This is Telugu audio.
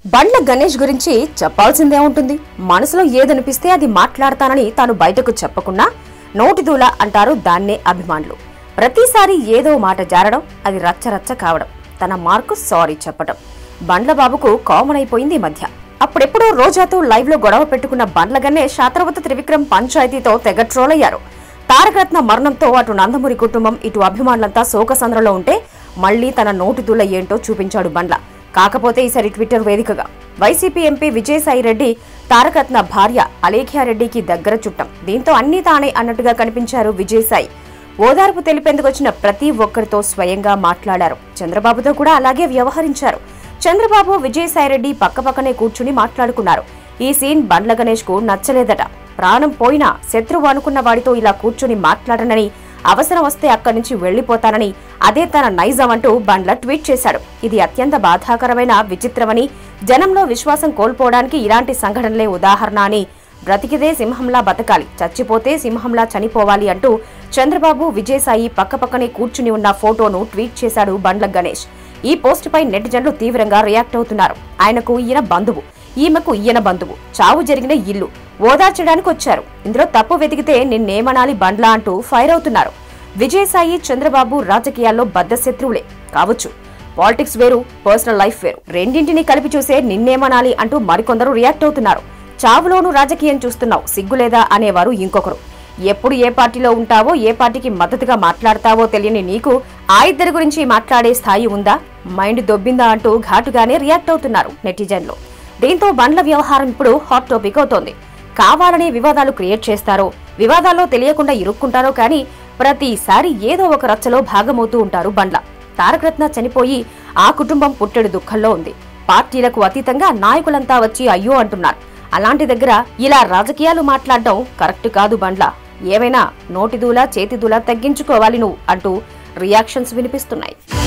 బండ్ల గణేష్ గురించి చెప్పాల్సిందే ఉంటుంది మనసులో ఏదనిపిస్తే అది మాట్లాడతానని తాను బయటకు చెప్పకున్నా నోటిదూల అంటారు దాన్నే అభిమానులు ప్రతిసారి ఏదో మాట జారడం అది రచ్చరచ్చ కావడం తన మార్కు సారీ చెప్పడం బండ్ల బాబుకు కామన్ అయిపోయింది ఈ మధ్య అప్పుడెప్పుడో రోజాతో లైవ్ లో గొడవ పెట్టుకున్న బండ్ల గణేష్ శాత్రవత త్రివిక్రమ్ పంచాయతీతో తెగ ట్రోల్ అయ్యారు తారకరత్న మరణంతో అటు నందమూరి కుటుంబం ఇటు అభిమానులంతా శోకసంద్రలో ఉంటే మళ్లీ తన నోటిదూల ఏంటో చూపించాడు బండ్ల కాకపోతే ఈసారి ట్విట్టర్ వేదికగా వైసీపీ ఎంపీ విజయసాయి రెడ్డి తారకరత్న భార్య అలేఖ్యారెడ్డికి దగ్గర చుట్టం దీంతో అన్నీ తానే అన్నట్టుగా కనిపించారు విజయసాయి ఓదార్పు తెలిపేందుకు వచ్చిన ప్రతి ఒక్కరితో స్వయంగా మాట్లాడారు చంద్రబాబుతో కూడా అలాగే వ్యవహరించారు చంద్రబాబు విజయసాయిరెడ్డి పక్కపక్కనే కూర్చుని మాట్లాడుకున్నారు ఈ సీన్ బండ్ల గణేష్ కు నచ్చలేదట ప్రాణం పోయినా శత్రువు అనుకున్న వాడితో ఇలా కూర్చుని మాట్లాడనని అవసరం వస్తే అక్కడి నుంచి వెళ్లిపోతానని అదే తన నైజం అంటూ బండ్ల ట్వీట్ చేశాడు ఇది అత్యంత బాధాకరమైన విచిత్రమని జనంలో విశ్వాసం కోల్పోవడానికి ఇలాంటి సంఘటనలే ఉదాహరణ అని బ్రతికిదే సింహంలా బతకాలి చచ్చిపోతే సింహంలా చనిపోవాలి అంటూ చంద్రబాబు విజయసాయి పక్కపక్కనే కూర్చుని ఉన్న ఫోటోను ట్వీట్ చేశాడు బండ్ల గణేష్ ఈ పోస్ట్ పై నెటిజన్లు తీవ్రంగా రియాక్ట్ అవుతున్నారు ఆయనకు ఈయన బంధువు ఈమెకు ఈయన బంధువు చావు జరిగిన ఇల్లు ఓదార్చడానికి వచ్చారు ఇందులో తప్పు వెతికితే నిన్నేమనాలి బండ్లా అంటూ ఫైర్ అవుతున్నారు విజయసాయి చంద్రబాబు రాజకీయాల్లో బద్ద శత్రువులే కావచ్చు పాలిటిక్స్ వేరు పర్సనల్ లైఫ్ వేరు రెండింటినీ కలిపి చూసే నిన్నేమనాలి అంటూ మరికొందరు రియాక్ట్ అవుతున్నారు చావులోనూ రాజకీయం చూస్తున్నావు సిగ్గులేదా అనేవారు ఇంకొకరు ఎప్పుడు ఏ పార్టీలో ఉంటావో ఏ పార్టీకి మద్దతుగా మాట్లాడతావో తెలియని నీకు ఆ ఇద్దరి గురించి మాట్లాడే స్థాయి ఉందా మైండ్ దొబ్బిందా అంటూ ఘాటుగానే రియాక్ట్ అవుతున్నారు నెటిజన్లు దీంతో బండ్ల వ్యవహారం ఇప్పుడు హాట్ టాపిక్ అవుతోంది కావాలనే వివాదాలు క్రియేట్ చేస్తారో వివాదాల్లో తెలియకుండా ఇరుక్కుంటారో కానీ ప్రతిసారి ఏదో ఒక రచ్చలో భాగమవుతూ ఉంటారు బండ్ల తారకరత్న చనిపోయి ఆ కుటుంబం పుట్టెడు దుఃఖంలో ఉంది పార్టీలకు అతీతంగా నాయకులంతా వచ్చి అయ్యో అంటున్నారు అలాంటి దగ్గర ఇలా రాజకీయాలు మాట్లాడడం కరెక్ట్ కాదు బండ్ల ఏమైనా నోటిదూలా చేతిదూలా తగ్గించుకోవాలి నువ్వు అంటూ రియాక్షన్స్ వినిపిస్తున్నాయి